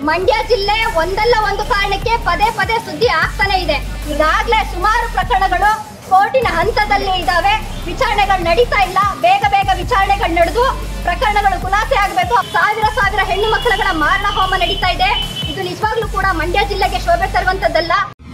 ಮಂಡ್ಯ ಜಿಲ್ಲೆ ಒಂದಲ್ಲ ಒಂದು ಕಾರಣಕ್ಕೆ ಪದೇ ಪದೇ ಸುದ್ದಿ ಆಗ್ತಾನೆ ಇದೆ ಈಗಾಗಲೇ ಸುಮಾರು ಪ್ರಕರಣಗಳು ಕೋರ್ಟಿನ ಹಂತದಲ್ಲಿ ಇದಾವೆ ವಿಚಾರಣೆಗಳು ನಡೀತಾ ಇಲ್ಲ ಬೇಗ ಬೇಗ ವಿಚಾರಣೆಗಳು ನಡೆದು ಪ್ರಕರಣಗಳು ಖುಲಾಸೆ ಆಗಬೇಕು ಸಾವಿರ ಸಾವಿರ ಹೆಣ್ಣು ಮಕ್ಕಳುಗಳ ಮಾರಣ ಹೋಮ ನಡೀತಾ ಇದೆ ಇದು ನಿಜವಾಗ್ಲೂ ಕೂಡ ಮಂಡ್ಯ ಜಿಲ್ಲೆಗೆ ಶೋಭೆ ತರುವಂತದ್ದಲ್ಲ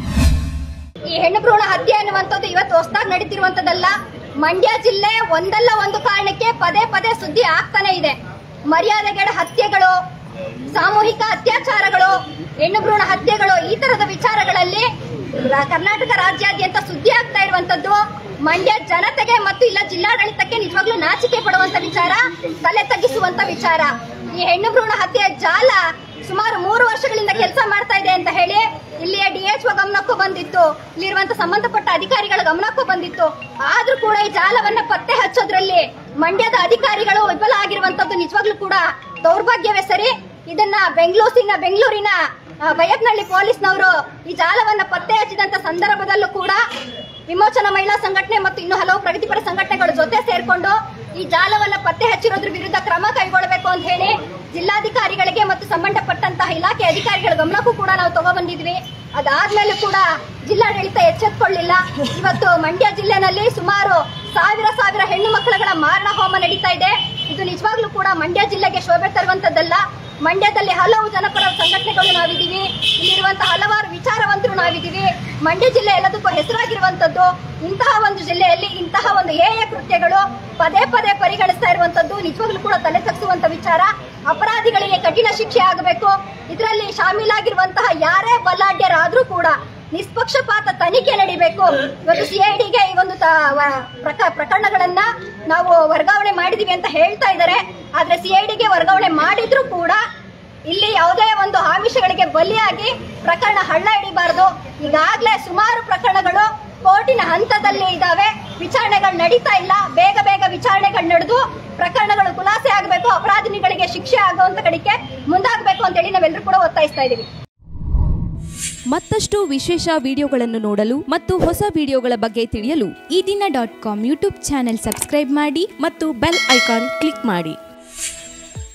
ಈ ಹೆಣ್ಣು ಭ್ರೂಣ ಹತ್ಯೆ ಅನ್ನುವಂಥದ್ದು ಇವತ್ತು ಹೊಸದಾಗಿ ನಡೀತಿರುವಂತದ್ದಲ್ಲ ಮಂಡ್ಯ ಜಿಲ್ಲೆ ಒಂದಲ್ಲ ಒಂದು ಕಾರಣಕ್ಕೆ ಪದೇ ಪದೇ ಸುದ್ದಿ ಆಗ್ತಾನೆ ಇದೆ ಮರ್ಯಾದೆಗೆಡ ಹತ್ಯೆಗಳು ಸಾಮೂಹಿಕ ಅತ್ಯಾಚಾರಗಳು ಹೆಣ್ಣು ಭ್ರೂಣ ಹತ್ಯೆಗಳು ಈ ತರದ ವಿಚಾರಗಳಲ್ಲಿ ರ- ಕರ್ನಾಟಕ ರಾಜ್ಯಾದ್ಯಂತ ಸುದ್ದಿ ಆಗ್ತಾ ಇರುವಂತದ್ದು ಮಂಡ್ಯ ಜನತೆಗೆ ಮತ್ತು ಇಲ್ಲ ಜಿಲ್ಲಾಡಳಿತಕ್ಕೆ ನಿಜವಾಗ್ಲೂ ನಾಚಿಕೆ ಪಡುವಂತ ವಿಚಾರ ತಲೆ ತಗ್ಗಿಸುವಂತ ವಿಚಾರ ಈ ಹೆಣ್ಣು ಭ್ರೂಣ ಹತ್ಯೆ ಜಾಲ ಸುಮಾರು ಮೂರು ವರ್ಷಗಳಿಂದ ಕೆಲಸ ಮಾಡ್ತಾ ಇದೆ ಅಂತ ಹೇಳಿ ಇಲ್ಲಿಯ ಡಿಎಚ್ಒ ಗಮನಕ್ಕೂ ಬಂದಿತ್ತು ಇಲ್ಲಿರುವಂತ ಸಂಬಂಧಪಟ್ಟ ಅಧಿಕಾರಿಗಳ ಗಮನಕ್ಕೂ ಬಂದಿತ್ತು ಆದ್ರೂ ಕೂಡ ಈ ಜಾಲವನ್ನ ಪತ್ತೆ ಹಚ್ಚೋದ್ರಲ್ಲಿ ಮಂಡ್ಯದ ಅಧಿಕಾರಿಗಳು ವಿಫಲ ಆಗಿರುವಂತದ್ದು ನಿಜವಾಗ್ಲೂ ಕೂಡ ದೌರ್ಭಾಗ್ಯವೇ ಸರಿ ಇದನ್ನ ಬೆಂಗಳೂರಿನ ಬೆಂಗಳೂರಿನ ಆ, ಬೈಯಪ್ನಹಳ್ಳಿ ಪೊಲೀಸ್ನವರು ಈ ಜಾಲವನ್ನ ಪತ್ತೆ ಹಚ್ಚಿದಂತ ಸಂದರ್ಭದಲ್ಲೂ ಕೂಡ ವಿಮೋಚನಾ ಮಹಿಳಾ ಸಂಘಟನೆ ಮತ್ತು ಇನ್ನು ಹಲವು ಪ್ರಗತಿಪರ ಸಂಘಟನೆಗಳ ಜೊತೆ ಸೇರ್ಕೊಂಡು ಈ ಜಾಲವನ್ನ ಪತ್ತೆ ಹಚ್ಚಿರೋದ್ರ ವಿರುದ್ಧ ಕ್ರಮ ಕೈಗೊಳ್ಳಬೇಕು ಅಂತ ಹೇಳಿ ಜಿಲ್ಲಾಧಿಕಾರಿಗಳಿಗೆ ಮತ್ತು ಸಂಬಂಧಪಟ್ಟಂತಹ ಇಲಾಖೆ ಅಧಿಕಾರಿಗಳ ಗಮನಕ್ಕೂ ಕೂಡ ನಾವು ತಗೊಬಂದಿದ್ವಿ ಅದಾದ್ಮೇಲೆ ಕೂಡ ಜಿಲ್ಲಾಡಳಿತ ಎಚ್ಚೆತ್ಕೊಳ್ಳಿಲ್ಲ ಇವತ್ತು ಮಂಡ್ಯ ಜಿಲ್ಲೆನಲ್ಲಿ ಸುಮಾರು ಸಾವಿರ ಸಾವಿರ ಹೆಣ್ಣು ಮಕ್ಕಳುಗಳ ಮಾರಣ ಹೋಮ ನಡೀತಾ ಇದೆ ಇದು ನಿಜವಾಗ್ಲೂ ಕೂಡ ಮಂಡ್ಯ ಜಿಲ್ಲೆಗೆ ಶೋಭೆ ತರುವಂತದ್ದಲ್ಲ ಮಂಡ್ಯದಲ್ಲಿ ಹಲವು ಜನಪರ ಸಂಘಟನೆಗಳು ನಾವಿದ್ದೀವಿ ಇಲ್ಲಿರುವಂತಹ ಹಲವಾರು ವಿಚಾರವಂತರು ನಾವಿದ್ದೀವಿ ಮಂಡ್ಯ ಜಿಲ್ಲೆ ಎಲ್ಲದಕ್ಕೂ ಹೆಸರಾಗಿರುವಂತದ್ದು ಇಂತಹ ಒಂದು ಜಿಲ್ಲೆಯಲ್ಲಿ ಇಂತಹ ಒಂದು ಹೇಯ ಕೃತ್ಯಗಳು ಪದೇ ಪದೇ ಪರಿಗಣಿಸ್ತಾ ಇರುವಂತದ್ದು ನಿಜವಾಗ್ಲೂ ಕೂಡ ತಲೆ ತಗ್ಗಿಸುವಂತ ವಿಚಾರ ಅಪರಾಧಿಗಳಿಗೆ ಕಠಿಣ ಶಿಕ್ಷೆ ಆಗಬೇಕು ಇದರಲ್ಲಿ ಶಾಮೀಲಾಗಿರುವಂತಹ ಯಾರೇ ಬಲಾಢ್ಯರಾದ್ರೂ ಕೂಡ ನಿಷ್ಪಕ್ಷಪಾತ ತನಿಖೆ ನಡಿಬೇಕು ಇವತ್ತು ಸಿಐಡಿಗೆ ಈ ಒಂದು ತ- ವ- ಪ್ರಕ- ಪ್ರಕರಣಗಳನ್ನ ನಾವು ವರ್ಗಾವಣೆ ಮಾಡಿದೀವಿ ಅಂತ ಹೇಳ್ತಾ ಇದ್ದಾರೆ ಆದ್ರೆ ಸಿಐಡಿಗೆ ವರ್ಗಾವಣೆ ಮಾಡಿದ್ರು ಕೂಡ ಇಲ್ಲಿ ಯಾವುದೇ ಒಂದು ಆಮಿಷಗಳಿಗೆ ಬಲಿಯಾಗಿ ಪ್ರಕರಣ ಹಳ್ಳ ಹಿಡಿಬಾರದು ಈಗಾಗಲೇ ಸುಮಾರು ಪ್ರಕರಣಗಳು ಕೋರ್ಟಿನ ಹಂತದಲ್ಲಿ ಇದಾವೆ ವಿಚಾರಣೆಗಳು ನಡೀತಾ ಇಲ್ಲ ಬೇಗ ಬೇಗ ವಿಚಾರಣೆಗಳು ನಡೆದು ಪ್ರಕರಣಗಳು ಖುಲಾಸೆ ಆಗಬೇಕು ಅಪರಾಧಿಗಳಿಗೆ ಶಿಕ್ಷೆ ಆಗುವಂತ ಕಡೆಗೆ ಮುಂದಾಗಬೇಕು ಅಂತ ಹೇಳಿ ನಾವೆಲ್ಲರೂ ಕೂಡ ಒತ್ತಾಯಿಸ್ತಾ ಇದೀವಿ ಮತ್ತಷ್ಟು ವಿಶೇಷ ವಿಡಿಯೋಗಳನ್ನು ನೋಡಲು ಮತ್ತು ಹೊಸ ವಿಡಿಯೋಗಳ ಬಗ್ಗೆ ತಿಳಿಯಲು ಈ ದಿನ dot com YouTube channel subscribe ಮಾಡಿ ಮತ್ತು ಬೆಲ್ ಐಕಾನ್ ಕ್ಲಿಕ್ ಮಾಡಿ